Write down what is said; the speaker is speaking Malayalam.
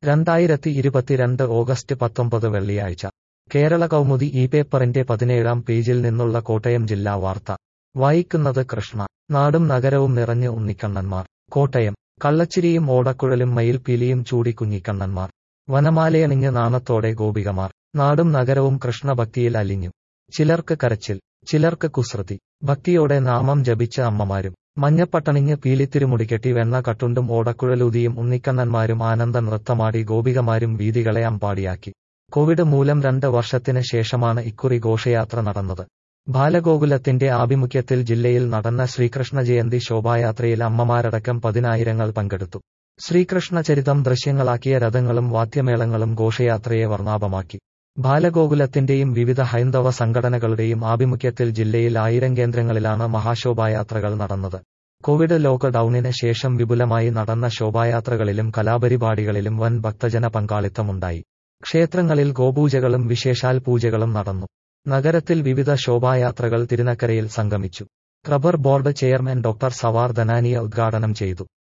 രണ്ടായിരത്തി ഇരുപത്തിരണ്ട് ഓഗസ്റ്റ് പത്തൊമ്പത് വെള്ളിയാഴ്ച കേരള കൗമുദി ഈ പേപ്പറിന്റെ പതിനേഴാം പേജിൽ നിന്നുള്ള കോട്ടയം ജില്ലാ വാർത്ത വായിക്കുന്നത് കൃഷ്ണ നാടും നഗരവും നിറഞ്ഞ് ഉണ്ണിക്കണ്ണന്മാർ കോട്ടയം കള്ളച്ചിരിയും ഓടക്കുഴലും മയിൽപീലിയും ചൂടി കുഞ്ഞിക്കണ്ണന്മാർ വനമാലയണിഞ്ഞ് നാണത്തോടെ ഗോപികമാർ നാടും നഗരവും കൃഷ്ണഭക്തിയിൽ അലിഞ്ഞു ചിലർക്ക് കരച്ചിൽ ചിലർക്ക് കുസൃതി ഭക്തിയോടെ നാമം ജപിച്ച അമ്മമാരും മഞ്ഞപ്പട്ടണിഞ്ഞ് പീലിത്തിരുമുടികെട്ടി വെണ്ണ കട്ടുണ്ടും ഓടക്കുഴലൂതിയും ഉണ്ണിക്കണ്ണന്മാരും ആനന്ദ നൃത്തമാടി ഗോപികമാരും വീതികളെ അമ്പാടിയാക്കി കോവിഡ് മൂലം രണ്ട് വർഷത്തിന് ശേഷമാണ് ഇക്കുറി ഘോഷയാത്ര നടന്നത് ബാലഗോകുലത്തിന്റെ ആഭിമുഖ്യത്തിൽ ജില്ലയിൽ നടന്ന ശ്രീകൃഷ്ണ ജയന്തി ശോഭായാത്രയിൽ അമ്മമാരടക്കം പതിനായിരങ്ങൾ പങ്കെടുത്തു ശ്രീകൃഷ്ണ ചരിതം ദൃശ്യങ്ങളാക്കിയ രഥങ്ങളും വാദ്യമേളങ്ങളും ഘോഷയാത്രയെ വർണ്ണാഭമാക്കി ബാലഗോകുലത്തിന്റെയും വിവിധ ഹൈന്ദവ സംഘടനകളുടെയും ആഭിമുഖ്യത്തിൽ ജില്ലയിൽ ആയിരം കേന്ദ്രങ്ങളിലാണ് മഹാശോഭായാത്രകൾ നടന്നത് കോവിഡ് ലോക്ക്ഡൌണിന് ശേഷം വിപുലമായി നടന്ന ശോഭായാത്രകളിലും കലാപരിപാടികളിലും വൻ ഭക്തജന പങ്കാളിത്തമുണ്ടായി ക്ഷേത്രങ്ങളിൽ ഗോപൂജകളും വിശേഷാൽ പൂജകളും നടന്നു നഗരത്തിൽ വിവിധ ശോഭായാത്രകൾ തിരുനക്കരയിൽ സംഗമിച്ചു rubber board chairman doctor Sawar Dhanania ഉദ്ഘാടനം ചെയ്തു